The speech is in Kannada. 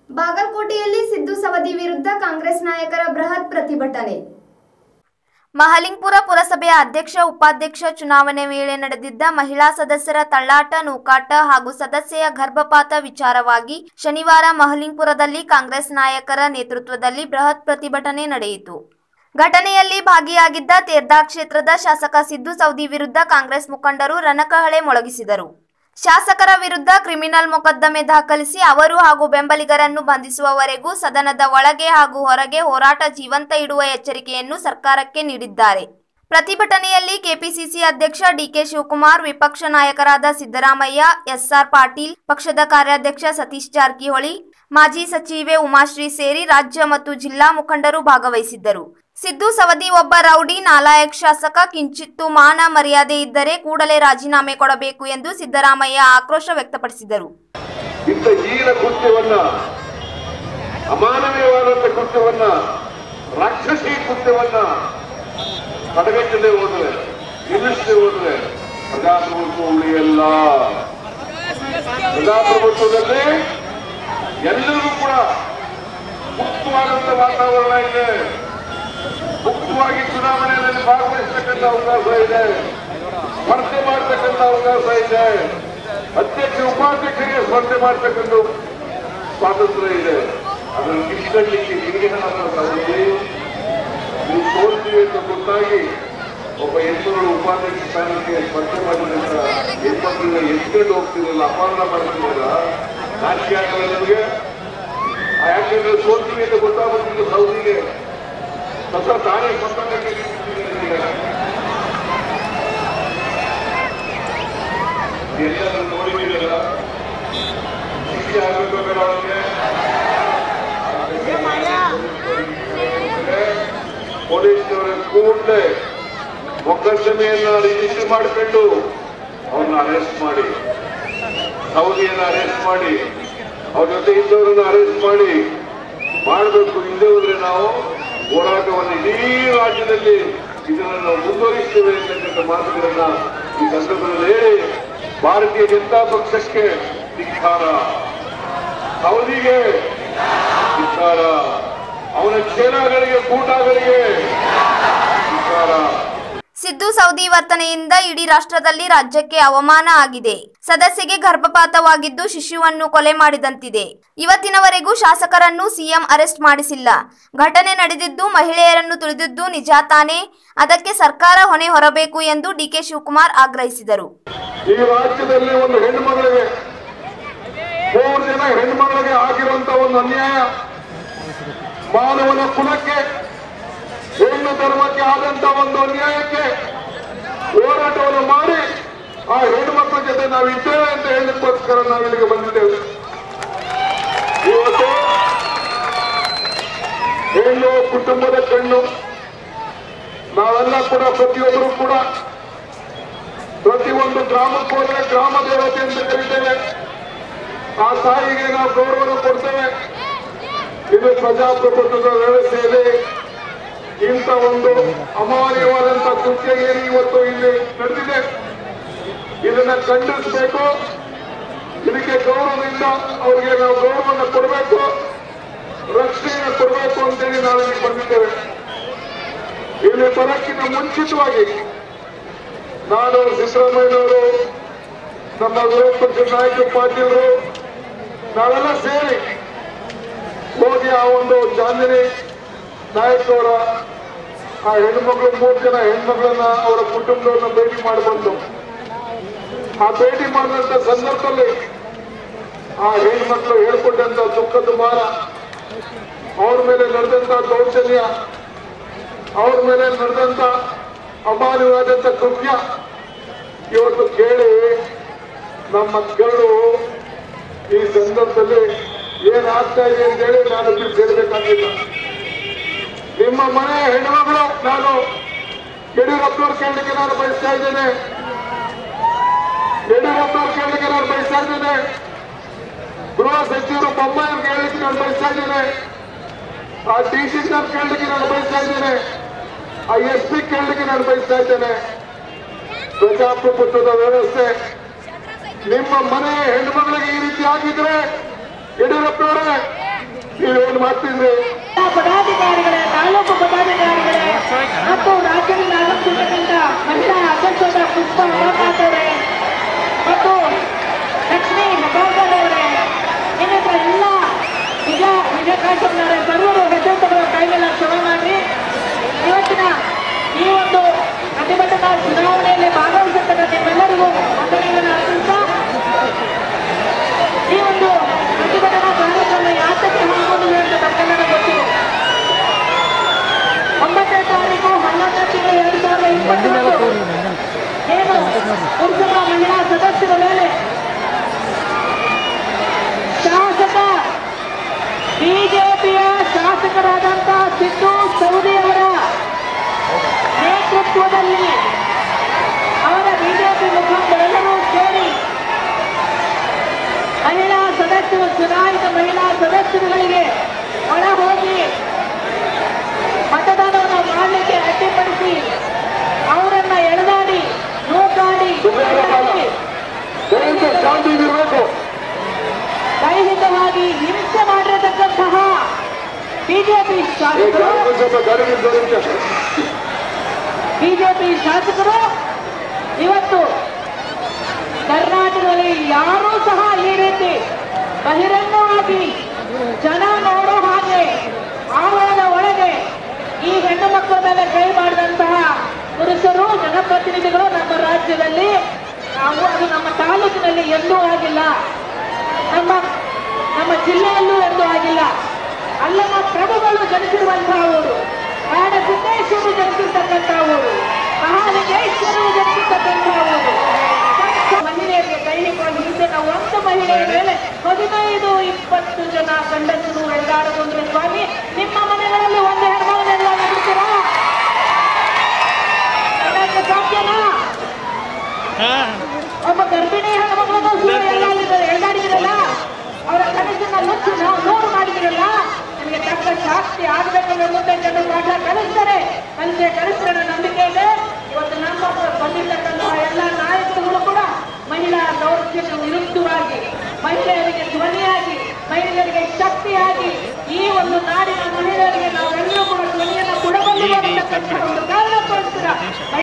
ಬಾಗಲಕೋಟೆಯಲ್ಲಿ ಸಿದ್ದು ಸವದಿ ವಿರುದ್ಧ ಕಾಂಗ್ರೆಸ್ ನಾಯಕರ ಬೃಹತ್ ಪ್ರತಿಭಟನೆ ಮಹಲಿಂಗ್ಪುರ ಪುರಸಭೆಯ ಅಧ್ಯಕ್ಷ ಉಪಾಧ್ಯಕ್ಷ ಚುನಾವಣೆ ವೇಳೆ ನಡೆದಿದ್ದ ಮಹಿಳಾ ಸದಸ್ಯರ ತಳ್ಳಾಟ ನೂಕಾಟ ಹಾಗೂ ಸದಸ್ಯೆಯ ಗರ್ಭಪಾತ ವಿಚಾರವಾಗಿ ಶನಿವಾರ ಮಹಲಿಂಗ್ಪುರದಲ್ಲಿ ಕಾಂಗ್ರೆಸ್ ನಾಯಕರ ನೇತೃತ್ವದಲ್ಲಿ ಬೃಹತ್ ಪ್ರತಿಭಟನೆ ನಡೆಯಿತು ಘಟನೆಯಲ್ಲಿ ಭಾಗಿಯಾಗಿದ್ದ ತೇರ್ದಾ ಕ್ಷೇತ್ರದ ಶಾಸಕ ಸಿದ್ದು ಸೌದಿ ವಿರುದ್ಧ ಕಾಂಗ್ರೆಸ್ ಮುಖಂಡರು ರಣಕಹಳೆ ಮೊಳಗಿಸಿದರು ಶಾಸಕರ ವಿರುದ್ಧ ಕ್ರಿಮಿನಲ್ ಮೊಕದ್ದಮೆ ದಾಖಲಿಸಿ ಅವರು ಹಾಗೂ ಬೆಂಬಲಿಗರನ್ನು ಬಂಧಿಸುವವರೆಗೂ ಸದನದ ಒಳಗೆ ಹಾಗೂ ಹೊರಗೆ ಹೋರಾಟ ಜೀವಂತ ಇಡುವ ಎಚ್ಚರಿಕೆಯನ್ನು ಸರ್ಕಾರಕ್ಕೆ ನೀಡಿದ್ದಾರೆ ಪ್ರತಿಭಟನೆಯಲ್ಲಿ ಕೆಪಿಸಿಸಿ ಅಧ್ಯಕ್ಷ ಡಿಕೆ ಶಿವಕುಮಾರ್ ವಿಪಕ್ಷ ನಾಯಕರಾದ ಸಿದ್ದರಾಮಯ್ಯ ಎಸ್ಆರ್ ಪಾಟೀಲ್ ಪಕ್ಷದ ಕಾರ್ಯಾಧ್ಯಕ್ಷ ಸತೀಶ್ ಜಾರಕಿಹೊಳಿ ಮಾಜಿ ಸಚಿವೆ ಉಮಾಶ್ರೀ ಸೇರಿ ರಾಜ್ಯ ಮತ್ತು ಜಿಲ್ಲಾ ಮುಖಂಡರು ಭಾಗವಹಿಸಿದ್ದರು ಸಿದ್ದು ಸವದಿ ಒಬ್ಬ ರೌಡಿ ನಾಲಾಯಕ್ ಶಾಸಕ ಕಿಂಚಿತ್ತು ಮಾನ ಮರ್ಯಾದೆ ಇದ್ದರೆ ಕೂಡಲೇ ರಾಜೀನಾಮೆ ಕೊಡಬೇಕು ಎಂದು ಸಿದ್ದರಾಮಯ್ಯ ಆಕ್ರೋಶ ವ್ಯಕ್ತಪಡಿಸಿದರು ಇಂಥ ಹೀನ ಕೃತ್ಯವನ್ನ ಅಮಾನವೀಯವಾದಂಥ ಕೃತ್ಯವನ್ನ ರಾಕ್ಷಸಿ ಕೃತ್ಯವನ್ನ ತಡೆಗಟ್ಟದೆ ಹೋದ್ರೆ ನಿಲ್ಲಿಸದೆ ಹೋದ್ರೆ ಪ್ರಜಾಪ್ರಭುತ್ವ ಉಳಿಯಲ್ಲ ಪ್ರಜಾಪ್ರಭುತ್ವದಲ್ಲಿ ಎಲ್ಲರಿಗೂ ಕೂಡ ಮುಕ್ತವಾದಂತ ವಾತಾವರಣ ಇದೆ ಮುಕ್ತವಾಗಿ ಚುನಾವಣೆಯಲ್ಲಿ ಭಾಗವಹಿಸತಕ್ಕಂಥ ಅವಕಾಶ ಇದೆ ಸ್ಪರ್ಧೆ ಮಾಡತಕ್ಕಂಥ ಅವಕಾಶ ಇದೆ ಅಧ್ಯಕ್ಷ ಉಪಾಧ್ಯಕ್ಷರಿಗೆ ಸ್ಪರ್ಧೆ ಮಾಡತಕ್ಕಂಥ ಸ್ವಾತಂತ್ರ್ಯ ಇದೆ ಅದನ್ನು ಕಿತ್ಕೊಳ್ಳಿಕ್ಕೆ ನಿಮಗೆ ನಮ್ಮ ಸಹೋದರಿ ನೀವು ಸೋಲ್ತೀವಿ ಅಂತ ಗೊತ್ತಾಗಿ ಒಬ್ಬ ಹೆಣ್ಮಗಳು ಉಪಾಧ್ಯಕ್ಷ ಸ್ಥಾನಕ್ಕೆ ಸ್ಪರ್ಧೆ ಮಾಡಿದಂತ ಹೆಣ್ಮಕ್ಳನ್ನ ಎತ್ಕೊಂಡು ಹೋಗ್ತಿರಲ್ಲ ಅಪಹರಣ ಮಾಡ್ತಿರಲ್ಲ ನಾಚಿಕೆ ಆಗಲ್ಲ ನಿಮಗೆ ಆ ಯಾಕೆಂದ್ರೆ ಸೋಲ್ತೀವಿ ಅಂತ ಗೊತ್ತಾಗ್ಬಿಟ್ಟಿದ್ದು ಸೌದಿಗೆ ಸ್ವತಃ ತಾನೇ ಸ್ವಂತ ಎಲ್ಲರೂ ನೋಡಿದ್ದೀರಲ್ಲ ಶಿಕ್ಷೆ ಆಗಬೇಕು ಬೇಡ ಅವ್ರಿಗೆ ಪೊಲೀಸ್ನವರ ಕೂಡಲೇ ಮೊಕದ್ದಮೆಯನ್ನ ರಿಜಿಸ್ಟರ್ ಮಾಡಿಕೊಂಡು ಅವ್ರನ್ನ ಅರೆಸ್ಟ್ ಮಾಡಿ ಸೌದಿಯನ್ನ ಅರೆಸ್ಟ್ ಮಾಡಿ ಅವ್ರ ಜೊತೆ ಇದ್ದವರನ್ನ ಅರೆಸ್ಟ್ ಮಾಡಿ ಮಾಡಬೇಕು ಇಲ್ಲದೆ ಹೋದ್ರೆ ನಾವು ಹೋರಾಟವನ್ನು ಇಡೀ ರಾಜ್ಯದಲ್ಲಿ ಇದನ್ನು ನಾವು ಮುಂದುವರಿಸ್ತೇವೆ ಅಂತಕ್ಕಂಥ ಮಾತುಗಳನ್ನ ಈ ಸಂದರ್ಭದಲ್ಲಿ ಹೇಳಿ ಭಾರತೀಯ ಜನತಾ ಪಕ್ಷಕ್ಕೆ ಧಿಕ್ಕಾರ ಸೌದಿಗೆ ಧಿಕ್ಕಾರ ಅವನ ಚೇಲಾಗಳಿಗೆ ಕೂಟಾಗಳಿಗೆ ಧಿಕ್ಕಾರ ಸಿದ್ದು ಸೌದಿ ವರ್ತನೆಯಿಂದ ಇಡೀ ರಾಷ್ಟ್ರದಲ್ಲಿ ರಾಜ್ಯಕ್ಕೆ ಅವಮಾನ ಆಗಿದೆ ಸದಸ್ಯಗೆ ಗರ್ಭಪಾತವಾಗಿದ್ದು ಶಿಶುವನ್ನು ಕೊಲೆ ಮಾಡಿದಂತಿದೆ ಇವತ್ತಿನವರೆಗೂ ಶಾಸಕರನ್ನು ಸಿಎಂ ಅರೆಸ್ಟ್ ಮಾಡಿಸಿಲ್ಲ ಘಟನೆ ನಡೆದಿದ್ದು ಮಹಿಳೆಯರನ್ನು ತುಳಿದಿದ್ದು ನಿಜ ತಾನೇ ಅದಕ್ಕೆ ಸರ್ಕಾರ ಹೊಣೆ ಹೊರಬೇಕು ಎಂದು ಡಿಕೆ ಶಿವಕುಮಾರ್ ಆಗ್ರಹಿಸಿದರು ಈ ರಾಜ್ಯದಲ್ಲಿ ಒಂದು ಹೆಣ್ಣು ಮಗಳಿಗೆ ಮೂರು ಜನ ಹೆಣ್ಮಗಳಿಗೆ ಆಗಿರುವಂತ ಒಂದು ಅನ್ಯಾಯ ಮಾನವನ ಕುಲಕ್ಕೆ ಹೆಣ್ಣು ಧರ್ಮಕ್ಕೆ ಆದಂತ ಒಂದು ಅನ್ಯಾಯಕ್ಕೆ ಹೋರಾಟವನ್ನು ಮಾಡಿ ಆ ಹೆಣ್ಣು ಮಕ್ಕಳ ಜೊತೆ ನಾವು ಇದ್ದೇವೆ ಅಂತ ಹೇಳಲಿಕ್ಕೋಸ್ಕರ ನಾವು ಇಲ್ಲಿಗೆ ಬಂದಿದ್ದೇವೆ ಇವತ್ತು ಹೆಣ್ಣು ಕುಟುಂಬದ ಕಣ್ಣು ನಾವೆಲ್ಲ ಕೂಡ ಪ್ರತಿಯೊಬ್ಬರು ಕೂಡ ಪ್ರತಿಯೊಂದು ಗ್ರಾಮಕ್ಕೆ ಹೋದ್ರೆ ಗ್ರಾಮ ದೇವತೆ ಅಂತ ಕರೀತೇವೆ ಆ ತಾಯಿಗೆ ನಾವು ಗೌರವ ಕೊಡ್ತೇವೆ ಇದು ಪ್ರಜಾಪ್ರಭುತ್ವದ ವ್ಯವಸ್ಥೆಯಲ್ಲಿ ಇಂಥ ಒಂದು ಅಮಾನ್ಯವಾದಂತ ಕೃತ್ಯ ಏನು ಇವತ್ತು ಇಲ್ಲಿ ನಡೆದಿದೆ ಇದನ್ನ ಖಂಡಿಸಬೇಕು ಇದಕ್ಕೆ ಗೌರವದಿಂದ ಅವರಿಗೆ ನಾವು ಗೌರವವನ್ನು ಕೊಡಬೇಕು ರಕ್ಷಣೆಯನ್ನು ಕೊಡಬೇಕು ಅಂತೇಳಿ ನಾವು ಇಲ್ಲಿ ಬಂದಿದ್ದೇವೆ ಇಲ್ಲಿ ಬರಕ್ಕಿಂತ ಮುಂಚಿತವಾಗಿ ನಾನು ಸಿದ್ದರಾಮಯ್ಯನವರು ನಮ್ಮ ವಿರೋಧ ಪಕ್ಷದ ನಾಯಕ ಪಾಟೀಲರು ನಾವೆಲ್ಲ ಸೇರಿ ಹೋಗಿ ಆ ಒಂದು ಚಾಂದಿನಿ ನಾಯಕ್ ಅವರ ಆ ಹೆಣ್ಮಕ್ಳು ಮೂರು ಜನ ಹೆಣ್ಮಕ್ಳನ್ನ ಅವರ ಕುಟುಂಬದವ್ರನ್ನ ಭೇಟಿ ಮಾಡಿ ಬಂದು ಆ ಭೇಟಿ ಮಾಡಿದಂತ ಸಂದರ್ಭದಲ್ಲಿ ಆ ಹೆಣ್ಮಕ್ಳು ಹೇಳ್ಕೊಟ್ಟಂತ ದುಃಖದ ಭಾರ ಅವ್ರ ಮೇಲೆ ನಡೆದಂತ ದೌರ್ಜನ್ಯ ಅವ್ರ ಮೇಲೆ ನಡೆದಂತ ಅಮಾನ್ಯವಾದಂತ ಕೃತ್ಯ ಇವತ್ತು ಕೇಳಿ ನಮ್ಮ ಮಕ್ಕಳು ಈ ಸಂದರ್ಭದಲ್ಲಿ ಏನಾಗ್ತಾ ಇದೆ ಅಂತ ಹೇಳಿ ನಾನು ಬಿಟ್ಟು ಹೇಳಬೇಕಾಗಿಲ್ಲ ನಿಮ್ಮ ಮನೆ ಹೆಣ್ಮಗಳು ನಾನು ಯಡಿಯೂರಪ್ಪನವ್ರು ಕೇಳಲಿಕ್ಕೆ ನಾನು ಬಯಸ್ತಾ ಇದ್ದೇನೆ ಯಡಿಯೂರಪ್ಪನವ್ರು ಕೇಳಲಿಕ್ಕೆ ನಾನು ಬಯಸ್ತಾ ಇದ್ದೇನೆ ಗೃಹ ಸಚಿವರು ಬೊಮ್ಮಾಯಿ ಕೇಳಲಿಕ್ಕೆ ನಾನು ಬಯಸ್ತಾ ಇದ್ದೇನೆ ಆ ಡಿ ಸಿ ಕೇಳಲಿಕ್ಕೆ ನಾನು ಬಯಸ್ತಾ ಇದ್ದೇನೆ ಆ ಎಸ್ ಪಿ ಕೇಳಲಿಕ್ಕೆ ನಾನು ಬಯಸ್ತಾ ಇದ್ದೇನೆ ಪ್ರಜಾಪ್ರಭುತ್ವದ ವ್ಯವಸ್ಥೆ ನಿಮ್ಮ ಮನೆ ಹೆಣ್ಮಗಳಿಗೆ ಈ ರೀತಿ ಆಗಿದ್ರೆ ಯಡಿಯೂರಪ್ಪನವರೇ ನೀವೇನು ಮಾಡ್ತಿದ್ರಿ ಜಿಲ್ಲಾ ಪದಾಧಿಕಾರಿಗಳೇ ತಾಲೂಕು ಪದಾಧಿಕಾರಿಗಳೇ ಮತ್ತು ರಾಜ್ಯದಿಂದ ಆಗಮಿಸಿರ್ತಕ್ಕಂಥ ಮಹಿಳಾ ಅಧ್ಯಕ್ಷರಾದ ಪುಷ್ಪ ಅಮರನಾಥ್ ಅವರೇ ಮತ್ತು ಲಕ್ಷ್ಮೀ ಹೆಬ್ಬಾಳ್ಕರ್ ಅವರೇ ಇನ್ನಿತರ ಎಲ್ಲ ನಿಜ ನಿಜ ಕಾಶಪ್ಪನವರೇ ಸರ್ವರು ಹೆಸರು ಕೈ ಮೇಲೆ ಕ್ಷಮೆ ಮಾಡಿ ಇವತ್ತಿನ ಈ ಒಂದು ಪ್ರತಿಭಟನಾ ಚುನಾವಣೆಯಲ್ಲಿ ಭಾಗವಹಿಸತಕ್ಕ ನಿಮ್ಮೆಲ್ಲರಿಗೂ ವಂದನೆಗಳನ್ನು ಅರ್ಪಿಸ್ತಾ ಈ ಒಂದು ಪ್ರತಿಭಟನಾ ಕಾರ್ಯಕ್ರಮ ಯಾತಕ್ಕೆ ಹಮ್ಮಿಕೊಂಡಿದೆ ಅಂತ ತಮ್ಗೆಲ್ಲರೂ ಗೊತ್ತಿದೆ ಒಂಬತ್ತನೇ ತಾರೀಕು ಹನ್ನೊಂದನೇ ತಿಂಗಳು ಎರಡು ಸಾವಿರದ ಇಪ್ಪತ್ತೊಂದು ಏನು ಪುರುಷರ ಮಹಿಳಾ ಸದಸ್ಯರ ಮೇಲೆ ಶಾಸಕ ಬಿಜೆಪಿಯ ಶಾಸಕರಾದಂತಹ ಸಿದ್ದು ಸೌದಿ ಅವರ ನೇತೃತ್ವದಲ್ಲಿ ಅವರ ಬಿಜೆಪಿ ಮುಖಂಡರೆಲ್ಲರೂ ಸೇರಿ ಮಹಿಳಾ ಸದಸ್ಯರು ಚುನಾಯಿತ ಮಹಿಳಾ ಸದಸ್ಯರುಗಳಿಗೆ ಒಳ ಹೋಗಿ ಮತದಾನವನ್ನು ಮಾಡಲಿಕ್ಕೆ ಅಡ್ಡಿಪಡಿಸಿ ಅವರನ್ನ ಎಳೆದಾಡಿ ನೂಕಾಡಿ ಎಳೆದಾಡಿ ದಯವಿಟ್ಟು ಶಾಂತಿ ಇರಬೇಕು ದೈಹಿಕವಾಗಿ ಹಿಂಸೆ ಮಾಡಿರತಕ್ಕಂತಹ ಬಿಜೆಪಿ ಈ ಶಾಸಕರು ಗಾಡಿ ಸ್ವಲ್ಪ ಗಾಡಿ ನಿಲ್ಸೋದಕ್ಕೆ. ಬಿಜೆಪಿ ಶಾಸಕರು ಇವತ್ತು ಕರ್ನಾಟಕದಲ್ಲಿ ಯಾರೂ ಸಹ ಈ ರೀತಿ ಬಹಿರಂಗವಾಗಿ ಜನ ನೋಡೋ ಹಾಗೆ ಆವರಣದ ಒಳಗೆ ಈ ಹೆಣ್ಣು ಮಕ್ಕಳ ಮೇಲೆ ಕೈ ಮಾಡಿದಂತಹ ಪುರುಷರು ಜನಪ್ರತಿನಿಧಿಗಳು ನಮ್ಮ ರಾಜ್ಯದಲ್ಲಿ ನಾವು ಅದು ನಮ್ಮ ತಾಲೂಕಿನಲ್ಲಿ ಎಂದೂ ಆಗಿಲ್ಲ ನಮ್ಮ ನಮ್ಮ ಜಿಲ್ಲೆಯಲ್ಲೂ ಎಂದೂ ಆಗಿಲ್ಲ ಅಲ್ಲಮ್ಮ ಪ್ರಭುಗಳು ಜನಿಸಿರುವಂತಹ ಊರು ಕಾಡ ಸಿದ್ದೇಶ್ವರು ಜನಿಸಿರ್ತಕ್ಕಂತಹ ಊರು ಮಹಾಲಿಂಗೇಶ್ವರರು ಜನಿಸಿರ್ತಕ್ಕಂತಹ ಊರು ಸಂತ ಮಹಿಳೆಯರಿಗೆ ದೈಹಿಕವಾಗಿ ಹಿಂದಿನ ಒಂದು ಮಹಿಳೆಯ ಮೇಲೆ ಹದಿನೈದು ಇಪ್ಪತ್ತು ಜನ ಗಂಡಸರು ಎಳೆದಾಡಗೊಂಡ್ರೆ ಸ್ವಾಮಿ ನಿಮ್ಮ ಮನೆಗಳಲ್ಲಿ ಒಂದು ಹೆಣ್ಮಗನೆಲ್ಲ ನೋಡ್ತೀರಾ ಅದಕ್ಕೆ ಸಾಧ್ಯನಾ ಒಬ್ಬ ಗರ್ಭಿಣಿ ಹೆಣ್ಮಗಳನ್ನು ಸುಳ್ಳು ಎಳೆದಾಡಿದ್ರೆ ಎಳೆದಾಡಿದ್ರಲ್ಲ ಅವರ ಕನಸನ್ನ ಮುಚ್ಚಿ ನಾವು ನೂರು ಮಾಡಿದ್ರಲ್ಲ ನಿಮಗೆ ತಕ್ಕ ಶಾಸ್ತಿ ಆಗ್ಬೇಕಂದ್ರೆ ಮುಂದೆ ಜನರು ಪಾಠ ಕಲಿಸ್ತಾರೆ ಕಲಿಸೆ ಕಲಿಸ್ತಾರೆ ಅನ್ನೋ ನಂಬಿಕೆ ಇದೆ ಇವತ್ತು ನಮ್ಮ ಬಂದಿರ್ತಕ್ಕಂತಹ ಎಲ್ಲ ನಾಯಕರುಗಳು ಕೂಡ ಮಹಿಳಾ ದೌರ್ಜನ್ಯ ವಿರುದ್ಧವಾಗಿ ಮಹಿಳೆಯರಿಗೆ ಧ್ವನಿಯಾಗಿ ಮಹಿಳೆಯರಿಗೆ ಶಕ್ತಿಯಾಗಿ ಈ ಒಂದು ನಾಡಿನ ಮಹಿಳೆಯರಿಗೆ ನಾವೆಲ್ಲರೂ ಕೂಡ ಧ್ವನಿಯನ್ನು ಕೊಡಬಲ್ಲ ಒಂದು ಕಾರಣಕ್ಕೋಸ್ಕರ